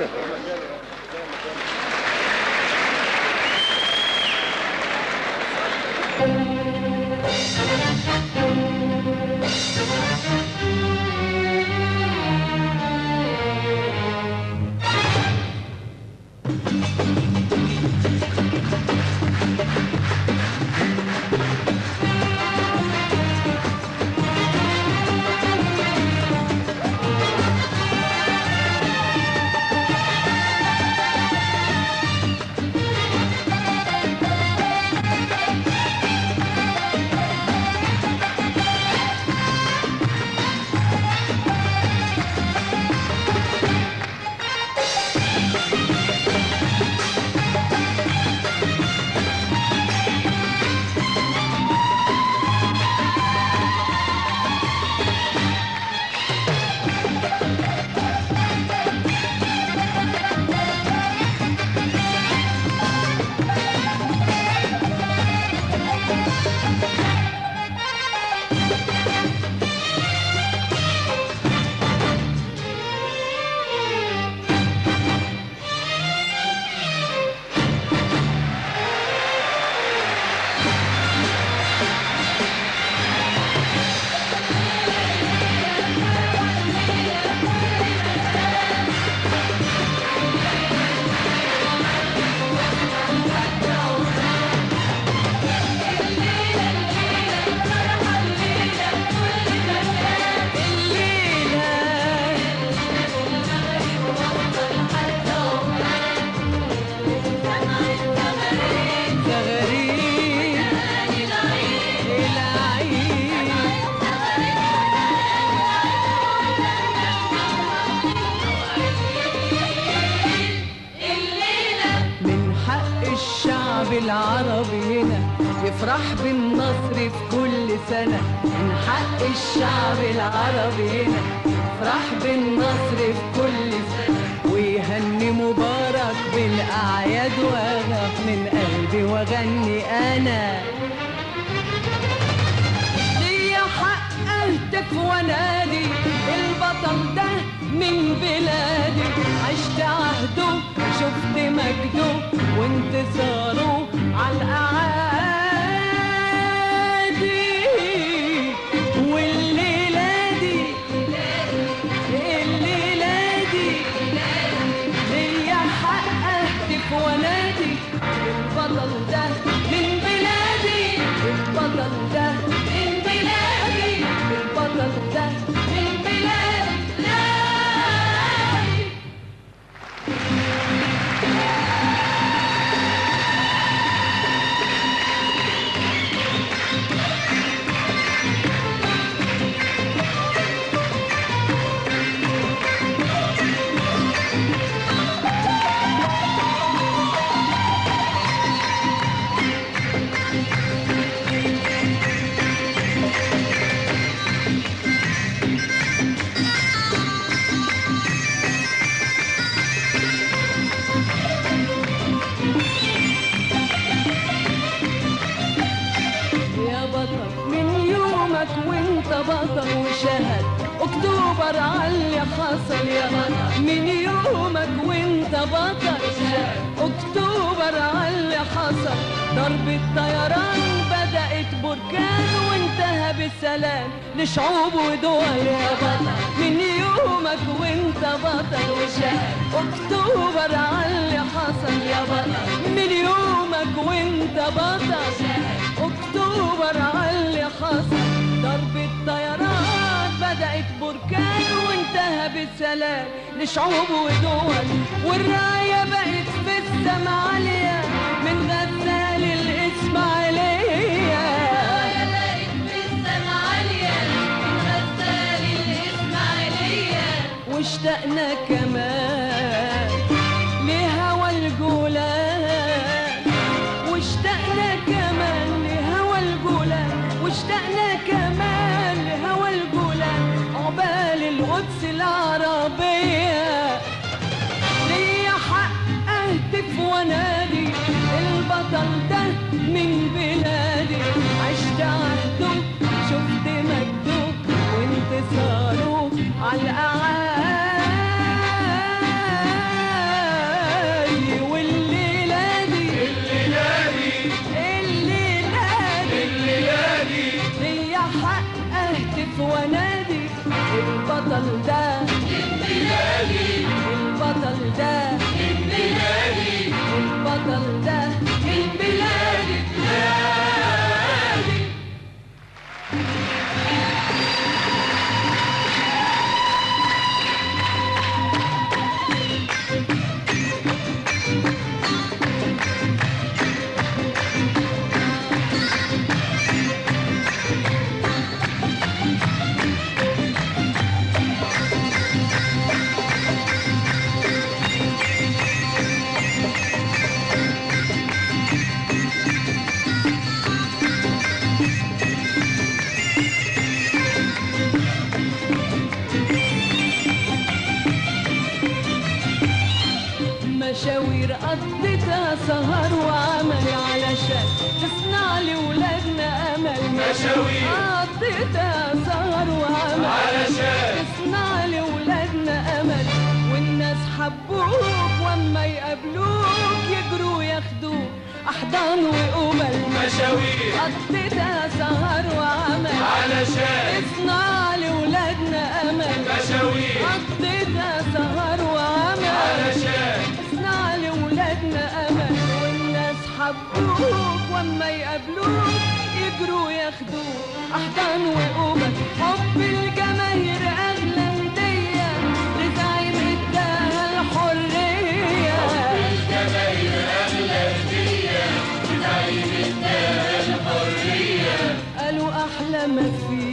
العربي هنا يفرح بالنصر في كل سنة من حق الشعب العربي هنا يفرح بالنصر في كل سنة ويهني مبارك بالأعياد وأغف من قلبي وأغني أنا ليا حق أهتف وأنادي البطل ده من بلادي عشت عهده شفت مجده وانتصاره على الأعادي والليلة دي الليلة دي ليا حق أهتف وأنادي البطل ده من بلادي البطل ده من بلادي البطل ده من بلادي يا بطل من يومك وانت بطل وشهد اكتوبر علي حصل يا بطل من يومك وانت بطل اكتوبر علي حصل ضرب الطيران بدأت بركان وانتهى بالسلام لشعوب ودول يا بطل من يومك وانت بطل وشهد اكتوبر علي حصل يا بطل من يومك وانت بطل اكتوبر علي حصل ضرب الطيران بدأت بركان وانتهى بالسلام لشعوب ودول والراية بقت في السما عالية من غزال الإسماعيلية واشتقنا كمان لهوى الجولان واشتقنا كمان لهوى الجولان واشتقنا كمان لهوى الجولان عقبال القدس العربية ليا حق اهتف وانادي البطل ده من بلادي عشت عهده شفت مجده وانتصاره على مشاوير قضيتها سهر وعمل علشان تصنع لولادنا امل مشاوير. قضيتها سهر وعمل علشان. تصنع لولادنا امل والناس حبوك واما يقابلوك يجروا ياخدوك احضان وقبل مشاوير قضيتها سهر وعمل علشان اصنع لولادنا امل مشاوير قضيتها سهر وعمل علشان اصنع لولادنا امل والناس حبوك واما يقابلوك يجروا ياخدوك احضان وقوبك حب الجماهير اغلى هديه لزعيم اداها الحريه قالوا احلى ما فيك